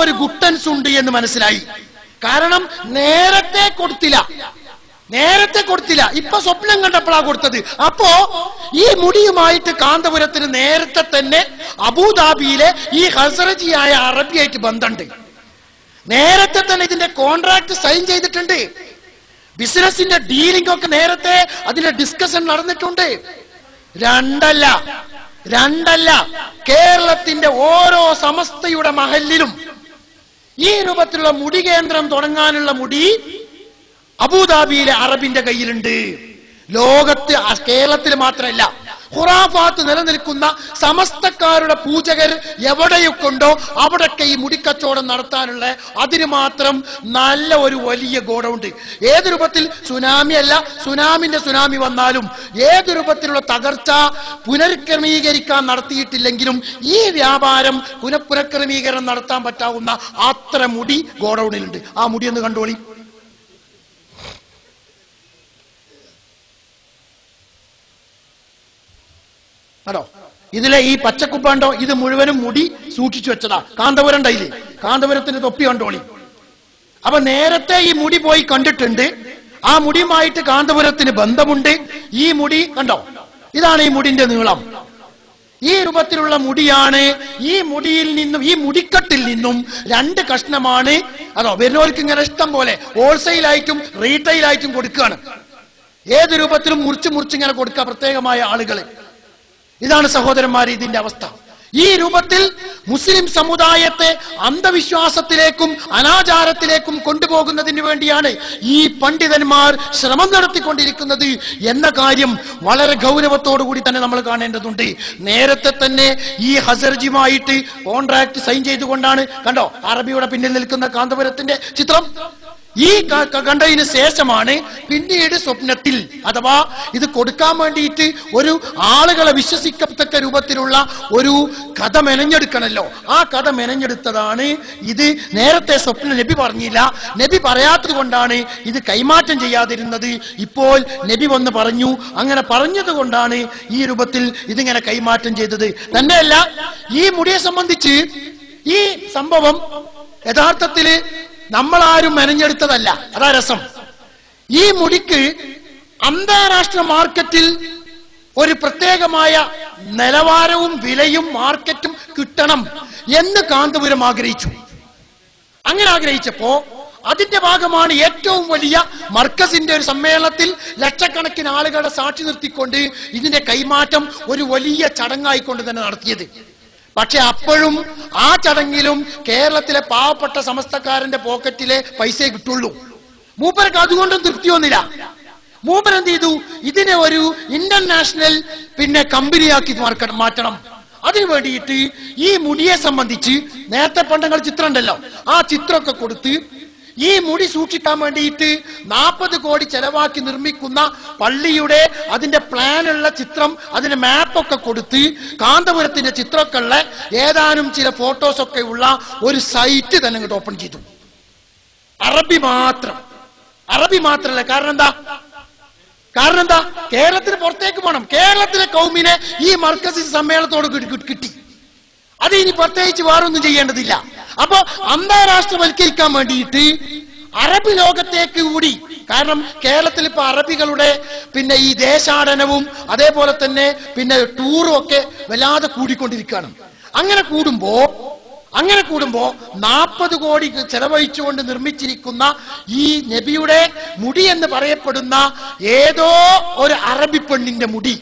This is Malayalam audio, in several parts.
ഒരു ഗുട്ടൻസ് ഉണ്ട് എന്ന് മനസ്സിലായി കാരണം നേരത്തെ കൊടുത്തില്ല നേരത്തെ കൊടുത്തില്ല ഇപ്പൊ സ്വപ്നം കണ്ടപ്പോഴാ കൊടുത്തത് അപ്പോ ഈ മുടിയുമായിട്ട് കാന്തപുരത്തിന് നേരത്തെ തന്നെ അബുദാബിയിലെ ഈ ഹസറജിയായ അറബിയായിട്ട് ബന്ധമുണ്ട് നേരത്തെ തന്നെ ഇതിന്റെ കോൺട്രാക്ട് സൈൻ ചെയ്തിട്ടുണ്ട് ബിസിനസിന്റെ ഡീലിംഗ് ഒക്കെ നേരത്തെ അതിന്റെ ഡിസ്കഷൻ നടന്നിട്ടുണ്ട് രണ്ടല്ല രണ്ടല്ല കേരളത്തിന്റെ ഓരോ സമസ്തയുടെ മഹലിലും ഈ രൂപത്തിലുള്ള മുടി കേന്ദ്രം തുടങ്ങാനുള്ള മുടി അബുദാബിയിലെ അറബിന്റെ കയ്യിലുണ്ട് ലോകത്ത് അ- കേരളത്തിൽ മാത്രമല്ല ഖുറാഫാത്ത് നിലനിൽക്കുന്ന സമസ്തക്കാരുടെ പൂജകർ എവിടെയൊക്കെ ഉണ്ടോ അവിടൊക്കെ ഈ മുടിക്കച്ചവടം നടത്താനുള്ള അതിന് മാത്രം നല്ല ഒരു വലിയ ഗോഡൗണ്ട് ഏത് രൂപത്തിൽ സുനാമി അല്ല സുനാമിന്റെ സുനാമി വന്നാലും ഏത് രൂപത്തിലുള്ള തകർച്ച പുനർക്രമീകരിക്കാൻ നടത്തിയിട്ടില്ലെങ്കിലും ഈ വ്യാപാരം പുനഃപുനഃക്രമീകരണം നടത്താൻ പറ്റാവുന്ന അത്ര മുടി ഗോഡൌണിലുണ്ട് ആ മുടി ഒന്ന് കണ്ടോളി ആണോ ഇതിലെ ഈ പച്ചക്കുപ്പണ്ടോ ഇത് മുഴുവനും മുടി സൂക്ഷിച്ചു വെച്ചതാ കാന്തപുരം ഉണ്ടായില്ലേ കാന്തപുരത്തിന് തൊപ്പി കണ്ടോളി അപ്പൊ നേരത്തെ ഈ മുടി പോയി കണ്ടിട്ടുണ്ട് ആ മുടിയുമായിട്ട് കാന്തപുരത്തിന് ബന്ധമുണ്ട് ഈ മുടി കണ്ടോ ഇതാണ് ഈ മുടിന്റെ നീളം ഈ രൂപത്തിലുള്ള മുടിയാണ് ഈ മുടിയിൽ നിന്നും ഈ മുടിക്കട്ടിൽ നിന്നും രണ്ട് കഷ്ണമാണ് അതോ വരുന്നവർക്ക് ഇങ്ങനെ ഇഷ്ടം പോലെ ഹോൾസെയിലായിട്ടും റീറ്റെയിലായിട്ടും കൊടുക്കുകയാണ് ഏത് രൂപത്തിലും മുറിച്ച് മുറിച്ച് ഇങ്ങനെ കൊടുക്കുക പ്രത്യേകമായ ആളുകളെ ഇതാണ് സഹോദരന്മാരെ ഇതിന്റെ അവസ്ഥ ഈ രൂപത്തിൽ മുസ്ലിം സമുദായത്തെ അന്ധവിശ്വാസത്തിലേക്കും അനാചാരത്തിലേക്കും കൊണ്ടുപോകുന്നതിന് വേണ്ടിയാണ് ഈ പണ്ഡിതന്മാർ ശ്രമം നടത്തിക്കൊണ്ടിരിക്കുന്നത് എന്ന കാര്യം വളരെ ഗൗരവത്തോടു കൂടി തന്നെ നമ്മൾ കാണേണ്ടതുണ്ട് നേരത്തെ തന്നെ ഈ ഹസർജിയുമായിട്ട് കോൺട്രാക്ട് സൈൻ ചെയ്തുകൊണ്ടാണ് കണ്ടോ അറബിയുടെ പിന്നിൽ നിൽക്കുന്ന കാന്തപുരത്തിന്റെ ചിത്രം ഈ ക- ക- കണ്ടതിന് ശേഷമാണ് പിന്നീട് സ്വപ്നത്തിൽ അഥവാ ഇത് കൊടുക്കാൻ വേണ്ടിയിട്ട് ഒരു ആളുകളെ വിശ്വസിക്കത്തക്ക രൂപത്തിലുള്ള ഒരു കഥ മെനഞ്ഞെടുക്കണല്ലോ ആ കഥ മെനഞ്ഞെടുത്തതാണ് ഇത് നേരത്തെ സ്വപ്ന നബി പറഞ്ഞില്ല നബി പറയാത്തത് കൊണ്ടാണ് ഇത് കൈമാറ്റം ചെയ്യാതിരുന്നത് ഇപ്പോൾ നബി വന്ന് പറഞ്ഞു അങ്ങനെ പറഞ്ഞത് കൊണ്ടാണ് ഈ രൂപത്തിൽ ഇതിങ്ങനെ കൈമാറ്റം ചെയ്തത് തന്നെയല്ല ഈ മുടിയെ സംബന്ധിച്ച് ഈ സംഭവം യഥാർത്ഥത്തില് നമ്മളാരും മെനഞ്ഞെടുത്തതല്ല അതാ രസം ഈ മുടിക്ക് അന്താരാഷ്ട്ര മാർക്കറ്റിൽ ഒരു പ്രത്യേകമായ നിലവാരവും വിലയും മാർക്കറ്റും കിട്ടണം എന്ന് കാന്തപുരം ആഗ്രഹിച്ചു അങ്ങനെ ആഗ്രഹിച്ചപ്പോ അതിന്റെ ഭാഗമാണ് ഏറ്റവും വലിയ മർക്കസിന്റെ ഒരു സമ്മേളനത്തിൽ ലക്ഷക്കണക്കിന് ആളുകളെ സാക്ഷി നിർത്തിക്കൊണ്ട് ഇതിന്റെ കൈമാറ്റം ഒരു വലിയ ചടങ്ങായിക്കൊണ്ട് തന്നെ നടത്തിയത് പക്ഷെ അപ്പോഴും ആ ചടങ്ങിലും കേരളത്തിലെ പാവപ്പെട്ട സമസ്തക്കാരന്റെ പോക്കറ്റിലെ പൈസയെ കിട്ടുള്ളൂ മൂപ്പർക്ക് അതുകൊണ്ടും തൃപ്തിയൊന്നില്ല മൂപ്പർ എന്ത് ചെയ്തു ഇതിനെ ഒരു ഇന്റർനാഷണൽ പിന്നെ കമ്പനിയാക്കി മാർക്ക- മാറ്റണം അതിനു വേണ്ടിയിട്ട് ഈ മുടിയെ സംബന്ധിച്ച് നേരത്തെ പണ്ടങ്ങൾ ചിത്രം ഉണ്ടല്ലോ ആ ചിത്രമൊക്കെ കൊടുത്ത് ഈ മുടി സൂക്ഷിക്കാൻ വേണ്ടിയിട്ട് നാൽപ്പത് കോടി ചെലവാക്കി നിർമ്മിക്കുന്ന പള്ളിയുടെ അതിന്റെ പ്ലാനുള്ള ചിത്രം അതിന്റെ മാപ്പൊക്കെ കൊടുത്ത് കാന്തപുരത്തിന്റെ ചിത്രമൊക്കെ ഉള്ള ഏതാനും ചില ഫോട്ടോസൊക്കെ ഉള്ള ഒരു സൈറ്റ് തന്നെ ഇങ്ങോട്ട് ഓപ്പൺ ചെയ്തു അറബി മാത്രം അറബി മാത്രല്ല കാരണം എന്താ കാരണം എന്താ കേരളത്തിന് പുറത്തേക്ക് പോകണം കേരളത്തിലെ കൗമിനെ ഈ മർക്കസി സമ്മേളനത്തോട് കിട്ടി- കിട്ടി- കിട്ടി അത് ഇനി പ്രത്യേകിച്ച് വേറൊന്നും ചെയ്യേണ്ടതില്ല അപ്പോ അന്താരാഷ്ട്രവൽക്കരിക്കാൻ വേണ്ടിയിട്ട് അറബ് ലോകത്തേക്ക് കൂടി കാരണം കേരളത്തിൽ ഇപ്പൊ അറബികളുടെ പിന്നെ ഈ ദേശാടനവും അതേപോലെ തന്നെ പിന്നെ ടൂറും ഒക്കെ വല്ലാതെ കൂടിക്കൊണ്ടിരിക്കുകയാണ് അങ്ങനെ കൂടുമ്പോ അങ്ങനെ കൂടുമ്പോ നാൽപ്പത് കോടി ചെലവഴിച്ചുകൊണ്ട് നിർമ്മിച്ചിരിക്കുന്ന ഈ നബിയുടെ മുടി എന്ന് പറയപ്പെടുന്ന ഏതോ ഒരു അറബി പെണ്ണിന്റെ മുടി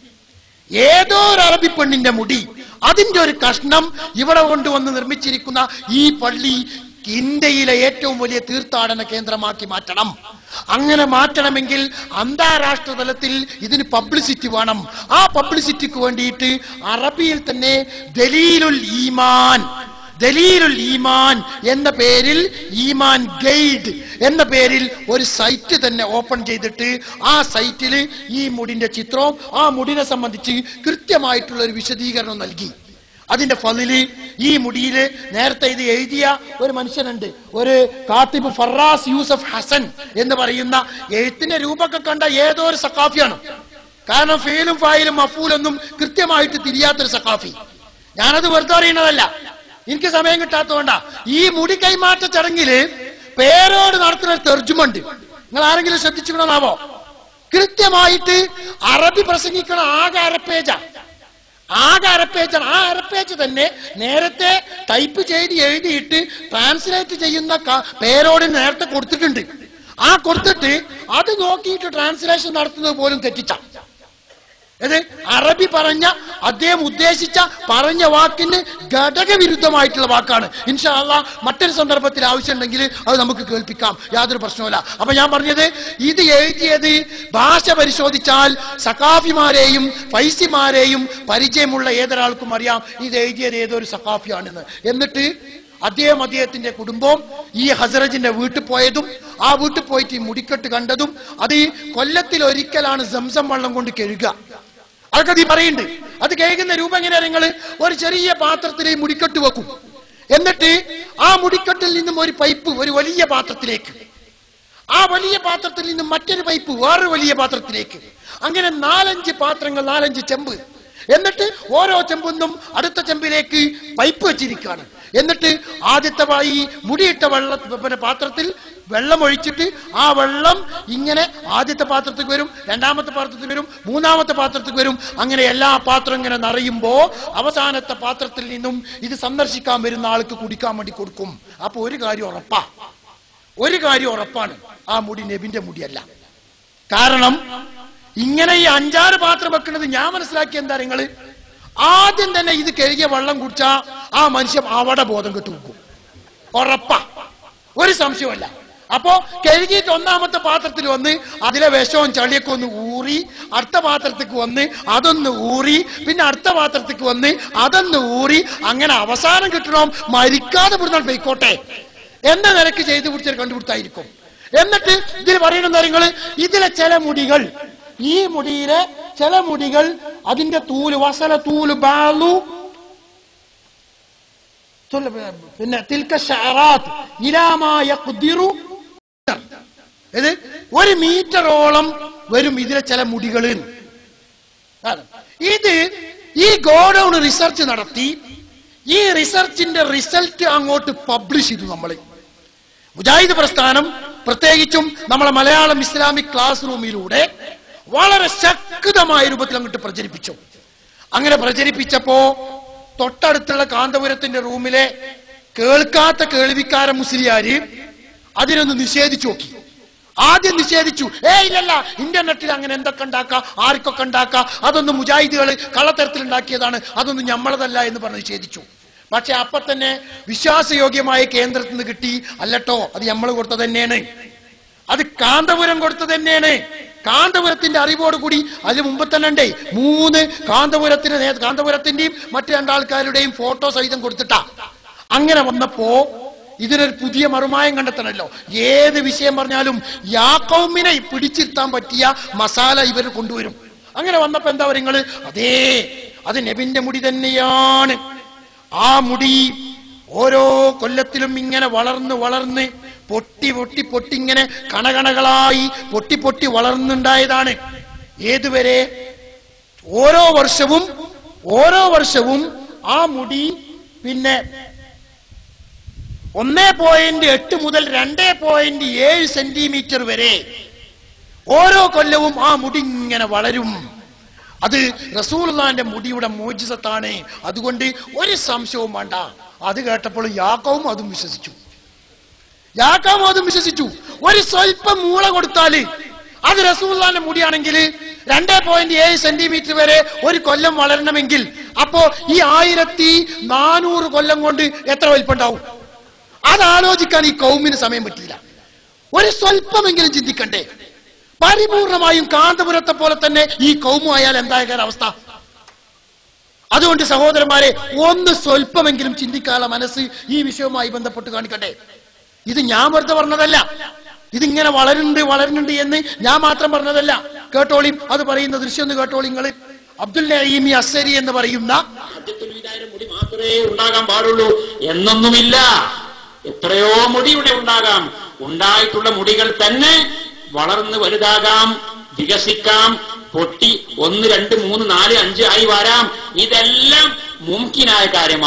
ഏതോ ഒരു അറബി പെണ്ണിന്റെ മുടി അതിന്റെ ഒരു കഷ്ണം ഇവിടെ കൊണ്ടുവന്ന് നിർമ്മിച്ചിരിക്കുന്ന ഈ പള്ളി ഇന്ത്യയിലെ ഏറ്റവും വലിയ തീർത്ഥാടന കേന്ദ്രമാക്കി മാറ്റണം അങ്ങനെ മാറ്റണമെങ്കിൽ അന്താരാഷ്ട്ര തലത്തിൽ ഇതിന് പബ്ലിസിറ്റി വേണം ആ പബ്ലിസിറ്റിക്ക് വേണ്ടിയിട്ട് അറബിയിൽ തന്നെ ദലീലുൽ ഈമാൻ ദലീലുൽ ഈമാൻ എന്ന പേരിൽ ഈമാൻ ഗൈഡ് എന്ന പേരിൽ ഒരു സൈറ്റ് തന്നെ ഓപ്പൺ ചെയ്തിട്ട് ആ സൈറ്റിൽ ഈ മുടിന്റെ ചിത്രവും ആ മുടിനെ സംബന്ധിച്ച് കൃത്യമായിട്ടുള്ള ഒരു വിശദീകരണം നൽകി അതിന്റെ ഫലില് ഈ മുടിയില് നേരത്തെ ഇത് എഴുതിയ ഒരു മനുഷ്യനുണ്ട് ഒരു കാത്തിബ് ഫറാസ് യൂസഫ് ഹസൻ എന്ന് പറയുന്ന എഴുത്തിന്റെ രൂപമൊക്കെ കണ്ട ഏതോ ഒരു സക്കാഫിയാണ് കാരണം ഫെയിലും ഫായിലും മഫൂലൊന്നും കൃത്യമായിട്ട് തിരിയാത്തൊരു സക്കാഫി ഞാനത് വെറുതെ അറിയുന്നതല്ല എനിക്ക് സമയം കിട്ടാത്തതുകൊണ്ടാ ഈ മുടി കൈമാറ്റ ചടങ്ങില് പേരോട് നടത്തുന്ന ഒരു തെർജുമുണ്ട് നിങ്ങൾ ആരെങ്കിലും ശ്രദ്ധിച്ചിട്ടുണ്ടോ കൃത്യമായിട്ട് അറബി പ്രസംഗിക്കണ ആകെ അരപ്പേജ ആകെ അരപ്പേജാണ് ആ അരപ്പേജ് തന്നെ നേരത്തെ ടൈപ്പ് ചെയ്ത് എഴുതിയിട്ട് ട്രാൻസ്ലേറ്റ് ചെയ്യുന്ന ക- പേരോട് നേരത്തെ കൊടുത്തിട്ടുണ്ട് ആ കൊടുത്തിട്ട് അത് നോക്കിയിട്ട് ട്രാൻസ്ലേഷൻ നടത്തുന്നത് പോലും തെറ്റിച്ച ഇത് അറബി പറഞ്ഞ അദ്ദേഹം ഉദ്ദേശിച്ച പറഞ്ഞ വാക്കിന് ഘടകവിരുദ്ധമായിട്ടുള്ള വാക്കാണ് ഇൻഷാ അള്ളാ മറ്റൊരു സന്ദർഭത്തിൽ ആവശ്യമുണ്ടെങ്കിൽ അത് നമുക്ക് കേൾപ്പിക്കാം യാതൊരു പ്രശ്നവുമില്ല അപ്പൊ ഞാൻ പറഞ്ഞത് ഇത് എഴുതിയത് ഭാഷ പരിശോധിച്ചാൽ സഖാഫിമാരെയും ഫൈസിമാരെയും പരിചയമുള്ള ഏതൊരാൾക്കും അറിയാം ഇത് എഴുതിയത് ഏതൊരു സഖാഫിയാണെന്ന് എന്നിട്ട് അദ്ദേഹം അദ്ദേഹത്തിന്റെ കുടുംബവും ഈ ഹസറജിന്റെ വീട്ടിൽ പോയതും ആ വീട്ടിൽ പോയിട്ട് ഈ മുടിക്കെട്ട് കണ്ടതും അത് ഈ കൊല്ലത്തിൽ ഒരിക്കലാണ് സംസം വെള്ളം കൊണ്ട് കഴുകുക അതൊക്കെ നീ പറയുന്നുണ്ട് അത് കഴുകുന്ന രൂപം എങ്ങനെയാ നിങ്ങൾ ഒരു ചെറിയ പാത്രത്തിൽ ഈ മുടിക്കെട്ട് വെക്കും എന്നിട്ട് ആ മുടിക്കെട്ടിൽ നിന്നും ഒരു പൈപ്പ് ഒരു വലിയ പാത്രത്തിലേക്ക് ആ വലിയ പാത്രത്തിൽ നിന്നും മറ്റൊരു പൈപ്പ് വേറൊരു വലിയ പാത്രത്തിലേക്ക് അങ്ങനെ നാലഞ്ച് പാത്രങ്ങൾ നാലഞ്ച് ചെമ്പ് എന്നിട്ട് ഓരോ ചെമ്പൊന്നും അടുത്ത ചെമ്പിലേക്ക് പൈപ്പ് വെച്ചിരിക്കുകയാണ് എന്നിട്ട് ആദ്യത്തെ വാ- ഈ മുടിയിട്ട വെള്ള പിന്നെ പാത്രത്തിൽ വെള്ളം ഒഴിച്ചിട്ട് ആ വെള്ളം ഇങ്ങനെ ആദ്യത്തെ പാത്രത്തിൽ വരും രണ്ടാമത്തെ പാത്രത്തിൽ വരും മൂന്നാമത്തെ പാത്രത്തിൽ വരും അങ്ങനെ എല്ലാ പാത്രം ഇങ്ങനെ നിറയുമ്പോ അവസാനത്തെ പാത്രത്തിൽ നിന്നും ഇത് സന്ദർശിക്കാൻ വരുന്ന ആൾക്ക് കുടിക്കാൻ വേണ്ടി കൊടുക്കും അപ്പൊ ഒരു കാര്യം ഉറപ്പാ ഒരു കാര്യം ഉറപ്പാണ് ആ മുടി നബിന്റെ മുടിയല്ല കാരണം ഇങ്ങനെ ഈ അഞ്ചാറ് പാത്രം വെക്കുന്നത് ഞാൻ മനസ്സിലാക്കിയ എന്താ നിങ്ങള് ആദ്യം തന്നെ ഇത് കഴുകിയ വെള്ളം കുടിച്ചാ ആ മനുഷ്യൻ അവിടെ ബോധം കെട്ടു വെക്കും ഉറപ്പാ ഒരു സംശയമല്ല അപ്പോ കഴുകിയിട്ട് ഒന്നാമത്തെ പാത്രത്തിൽ വന്ന് അതിലെ വിഷവും ചളിയൊക്കെ ഒന്ന് ഊറി അടുത്ത പാത്രത്തേക്ക് വന്ന് അതൊന്ന് ഊറി പിന്നെ അടുത്ത പാത്രത്തേക്ക് വന്ന് അതൊന്ന് ഊറി അങ്ങനെ അവസാനം കിട്ടണം മരിക്കാതെ പിടിച്ചാൽ പോയിക്കോട്ടെ എന്ന നിലക്ക് ചെയ്തു പിടിച്ചൊരു കണ്ടുപിടുത്തായിരിക്കും എന്നിട്ട് ഇതിൽ പറയുന്ന കാര്യങ്ങള് ഇതിലെ ചില മുടികൾ ഈ മുടിയിലെ ചില മുടികൾ അതിന്റെ തൂല് വസല തൂല് ബാലു തുൽ- പിന്നെ തിൽക്ക ഷഅറാത്ത് ഇലാമാ യഖ്ദിറു ഇത് ഒരു മീറ്ററോളം വരും ഇതിലെ ചില മുടികൾ ഇത് ഈ ഗോഡൌൺ റിസർച്ച് നടത്തി ഈ റിസർച്ചിന്റെ റിസൾട്ട് അങ്ങോട്ട് പബ്ലിഷ് ചെയ്തു നമ്മൾ മുജാഹിദ് പ്രസ്ഥാനം പ്രത്യേകിച്ചും നമ്മളെ മലയാളം ഇസ്ലാമിക് ക്ലാസ് റൂമിലൂടെ വളരെ ശക്തമായ രൂപത്തിൽ അങ്ങോട്ട് പ്രചരിപ്പിച്ചു അങ്ങനെ പ്രചരിപ്പിച്ചപ്പോ തൊട്ടടുത്തുള്ള കാന്തപുരത്തിന്റെ റൂമിലെ കേൾക്കാത്ത കേൾവിക്കാര മുസ്ലിയാര് അതിനൊന്ന് നിഷേധിച്ചു നോക്കി ആദ്യം നിഷേധിച്ചു ഏ ഇല്ലല്ല ഇന്റർനെറ്റിൽ അങ്ങനെ എന്തൊക്കെ ഉണ്ടാക്കാം ആർക്കൊക്കെ ഉണ്ടാക്കാം അതൊന്നും മുജാഹിദുകൾ കള്ളത്തരത്തിൽ ഉണ്ടാക്കിയതാണ് അതൊന്നും ഞമ്മളതല്ല എന്ന് പറഞ്ഞ് നിഷേധിച്ചു പക്ഷെ അപ്പൊ തന്നെ വിശ്വാസയോഗ്യമായ കേന്ദ്രത്തിൽ നിന്ന് കിട്ടി അല്ലട്ടോ അത് നമ്മൾ കൊടുത്തത് തന്നെയാണ് അത് കാന്തപുരം കൊടുത്തത് തന്നെയാണ് കാന്തപുരത്തിന്റെ അറിവോട് കൂടി അതിന് മുമ്പ് തന്നെ ഉണ്ടേ മൂന്ന് കാന്തപുരത്തിന് നേ- കാന്തപുരത്തിന്റെയും മറ്റു രണ്ടാൾക്കാരുടെയും ഫോട്ടോ സഹിതം കൊടുത്തിട്ടാ അങ്ങനെ വന്നപ്പോ ഇതിനൊരു പുതിയ മറുമായം കണ്ടെത്തണല്ലോ ഏത് വിഷയം പറഞ്ഞാലും യാക്കൗമിനെ പിടിച്ചിരുത്താൻ പറ്റിയ മസാല ഇവർ കൊണ്ടുവരും അങ്ങനെ വന്നപ്പോ എന്താ പറയുക അതേ അത് നബിന്റെ മുടി തന്നെയാണ് ആ മുടി ഓരോ കൊല്ലത്തിലും ഇങ്ങനെ വളർന്ന് വളർന്ന് പൊട്ടി പൊട്ടി പൊട്ടി ഇങ്ങനെ കണകണകളായി പൊട്ടി പൊട്ടി വളർന്നുണ്ടായതാണ് ഏതുവരെ ഓരോ വർഷവും ഓരോ വർഷവും ആ മുടി പിന്നെ ഒന്നേ പോയിന്റ് എട്ട് മുതൽ രണ്ടേ പോയിന്റ് ഏഴ് സെന്റിമീറ്റർ വരെ ഓരോ കൊല്ലവും ആ മുടി ഇങ്ങനെ വളരും അത് റസൂൽന്റെ മുടിയുടെ മോചിതത്താണ് അതുകൊണ്ട് ഒരു സംശയവും വേണ്ട അത് കേട്ടപ്പോൾ യാക്കവും അതും വിശ്വസിച്ചു യാക്കാവും അതും വിശ്വസിച്ചു ഒരു സ്വല്പം മൂള കൊടുത്താല് അത് റസൂൽന്റെ മുടിയാണെങ്കിൽ രണ്ടേ പോയിന്റ് ഏഴ് സെന്റിമീറ്റർ വരെ ഒരു കൊല്ലം വളരണമെങ്കിൽ അപ്പോ ഈ ആയിരത്തി നാനൂറ് കൊല്ലം കൊണ്ട് എത്ര വലിപ്പുണ്ടാവും അത് ആലോചിക്കാൻ ഈ കൗമിന് സമയം പറ്റിയില്ല ഒരു സ്വല്പമെങ്കിലും ചിന്തിക്കണ്ടേ പരിപൂർണമായും കാന്തപുരത്തെ പോലെ തന്നെ ഈ കൗമു ആയാൽ എന്തായ അവസ്ഥ അതുകൊണ്ട് സഹോദരന്മാരെ ഒന്ന് സ്വല്പമെങ്കിലും ചിന്തിക്കാനുള്ള മനസ്സ് ഈ വിഷയവുമായി ബന്ധപ്പെട്ട് കാണിക്കട്ടെ ഇത് ഞാൻ വെറുതെ പറഞ്ഞതല്ല ഇതിങ്ങനെ വളരുന്നുണ്ട് വളരുന്നുണ്ട് എന്ന് ഞാൻ മാത്രം പറഞ്ഞതല്ല കേട്ടോളിയും അത് പറയുന്ന ദൃശ്യം ഒന്ന് കേട്ടോളി നിങ്ങൾ അബ്ദുൽ നഈമി അസരി എന്ന് പറയുന്ന ആദ്യത്തെ വീടായിരം മുടി മാത്രമേ ഉണ്ടാകാൻ പാടുള്ളൂ എന്നൊന്നുമില്ല എത്രയോ മുടി ഇവിടെ ഉണ്ടാകാം ഉണ്ടായിട്ടുള്ള മുടികൾ തന്നെ വളർന്ന് വലുതാകാം വികസിക്കാം പൊട്ടി ഒന്ന് രണ്ട് മൂന്ന് നാല് അഞ്ച് ആയി വരാം ഇതെല്ലാം മുംകിനായ കാര്യമാണ്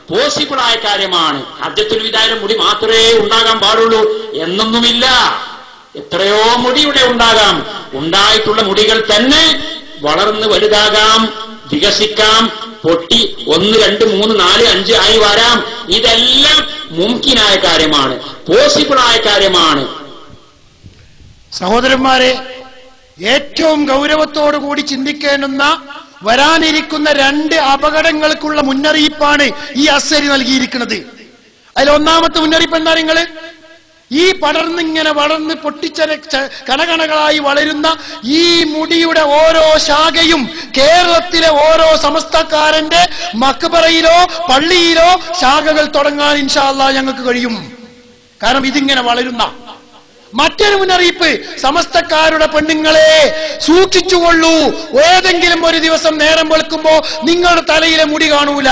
പോസിബിൾ ആയ കാര്യമാണ് ഹജ്ജത്തുൽ വിദായിലെ മുടി മാത്രമേ ഉണ്ടാകാൻ പാടുള്ളൂ എന്നൊന്നുമില്ല എത്രയോ മുടി ഇവിടെ ഉണ്ടാകാം ഉണ്ടായിട്ടുള്ള മുടികൾ തന്നെ വളർന്ന് വലുതാകാം വികസിക്കാം പൊട്ടി ഒന്ന് രണ്ട് മൂന്ന് നാല് അഞ്ച് ആയി വരാം ഇതെല്ലാം മുംകിനായ കാര്യമാണ് പോസിബിൾ ആയ കാര്യമാണ് സഹോദരന്മാരെ ഏറ്റവും ഗൗരവത്തോടു കൂടി ചിന്തിക്കേണ്ടുന്ന വരാനിരിക്കുന്ന രണ്ട് അപകടങ്ങൾക്കുള്ള മുന്നറിയിപ്പാണ് ഈ അസരി നൽകിയിരിക്കുന്നത് അതിൽ ഒന്നാമത്തെ മുന്നറിയിപ്പ് എന്താ നിങ്ങള് ഈ പടർന്നിങ്ങനെ വളർന്ന് പൊട്ടിച്ചര ച- കണകണകളായി വളരുന്ന ഈ മുടിയുടെ ഓരോ ശാഖയും കേരളത്തിലെ ഓരോ സമസ്തക്കാരന്റെ മക്ബറയിലോ പള്ളിയിലോ ശാഖകൾ തുടങ്ങാൻ ഇൻഷാല്ല ഞങ്ങൾക്ക് കഴിയും കാരണം ഇതിങ്ങനെ വളരുന്ന മറ്റൊരു മുന്നറിയിപ്പ് സമസ്തക്കാരുടെ പെണ്ണുങ്ങളെ സൂക്ഷിച്ചുകൊള്ളൂ ഏതെങ്കിലും ഒരു ദിവസം നേരം വെളുക്കുമ്പോ നിങ്ങളുടെ തലയിലെ മുടി കാണൂല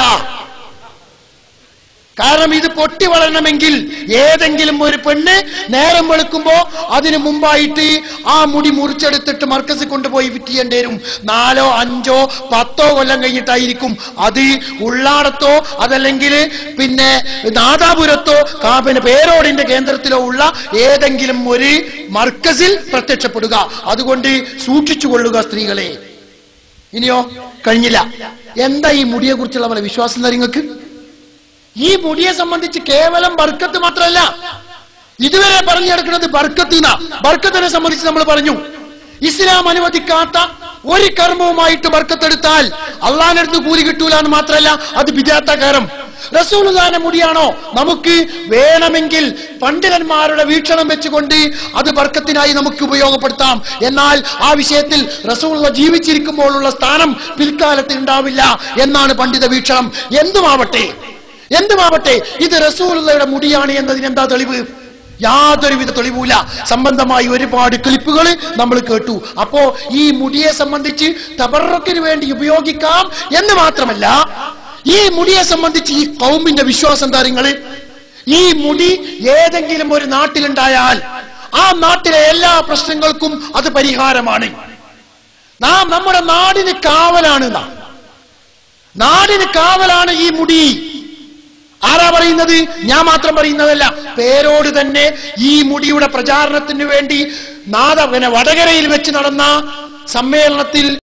കാരണം ഇത് പൊട്ടി വളരണമെങ്കിൽ ഏതെങ്കിലും ഒരു പെണ്ണ് നേരം വെളുക്കുമ്പോ അതിനു മുമ്പായിട്ട് ആ മുടി മുറിച്ചെടുത്തിട്ട് മർക്കസിൽ കൊണ്ടുപോയി ഫിറ്റ് ചെയ്യേണ്ടി വരും നാലോ അഞ്ചോ പത്തോ കൊല്ലം കഴിഞ്ഞിട്ടായിരിക്കും അത് ഉള്ളാടത്തോ അതല്ലെങ്കിൽ പിന്നെ നാദാപുരത്തോ കാ- പിന്നെ പേരോടിന്റെ കേന്ദ്രത്തിലോ ഉള്ള ഏതെങ്കിലും ഒരു മർക്കസിൽ പ്രത്യക്ഷപ്പെടുക അതുകൊണ്ട് സൂക്ഷിച്ചു കൊള്ളുക സ്ത്രീകളെ ഇനിയോ കഴിഞ്ഞില്ല എന്താ ഈ മുടിയെ കുറിച്ചുള്ള നമ്മുടെ വിശ്വാസം എന്താ നിങ്ങൾക്ക് ഈ മുടിയെ സംബന്ധിച്ച് കേവലം ബർക്കത്ത് മാത്രമല്ല ഇതുവരെ പറഞ്ഞെടുക്കുന്നത് ബർക്കത്തിന ബർക്കത്തിനെ സംബന്ധിച്ച് നമ്മൾ പറഞ്ഞു ഇസ്ലാം അനുവദിക്കാത്ത ഒരു കർമ്മവുമായിട്ട് ബർക്കത്തെടുത്താൽ അള്ളാഹിനടുത്ത് കൂലി കിട്ടൂല എന്ന് മാത്രമല്ല അത് വിജാത്തകാരം റസൂലുദാന മുടിയാണോ നമുക്ക് വേണമെങ്കിൽ പണ്ഡിതന്മാരുടെ വീക്ഷണം വെച്ചുകൊണ്ട് അത് ബർക്കത്തിനായി നമുക്ക് ഉപയോഗപ്പെടുത്താം എന്നാൽ ആ വിഷയത്തിൽ റസൂൽ ജീവിച്ചിരിക്കുമ്പോഴുള്ള സ്ഥാനം പിൽക്കാലത്ത് ഉണ്ടാവില്ല എന്നാണ് പണ്ഡിത വീക്ഷണം എന്തുമാവട്ടെ എന്തുമാവട്ടെ ഇത് റസൂലുള്ളയുടെ മുടിയാണ് എന്നതിന് എന്താ തെളിവ് യാതൊരുവിധ തെളിവുമില്ല സംബന്ധമായി ഒരുപാട് ക്ലിപ്പുകൾ നമ്മൾ കേട്ടു അപ്പോ ഈ മുടിയെ സംബന്ധിച്ച് തബറക്കിന് വേണ്ടി ഉപയോഗിക്കാം എന്ന് മാത്രമല്ല ഈ മുടിയെ സംബന്ധിച്ച് ഈ കൗമിന്റെ വിശ്വാസം എന്താ നിങ്ങള് ഈ മുടി ഏതെങ്കിലും ഒരു നാട്ടിലുണ്ടായാൽ ആ നാട്ടിലെ എല്ലാ പ്രശ്നങ്ങൾക്കും അത് പരിഹാരമാണ് നാം നമ്മുടെ നാടിന് കാവലാണ് നാം നാടിന് കാവലാണ് ഈ മുടി ആരാ പറയുന്നത് ഞാൻ മാത്രം പറയുന്നതല്ല പേരോട് തന്നെ ഈ മുടിയുടെ പ്രചാരണത്തിന് വേണ്ടി നാദ പിന്നെ വടകരയിൽ വെച്ച് നടന്ന സമ്മേളനത്തിൽ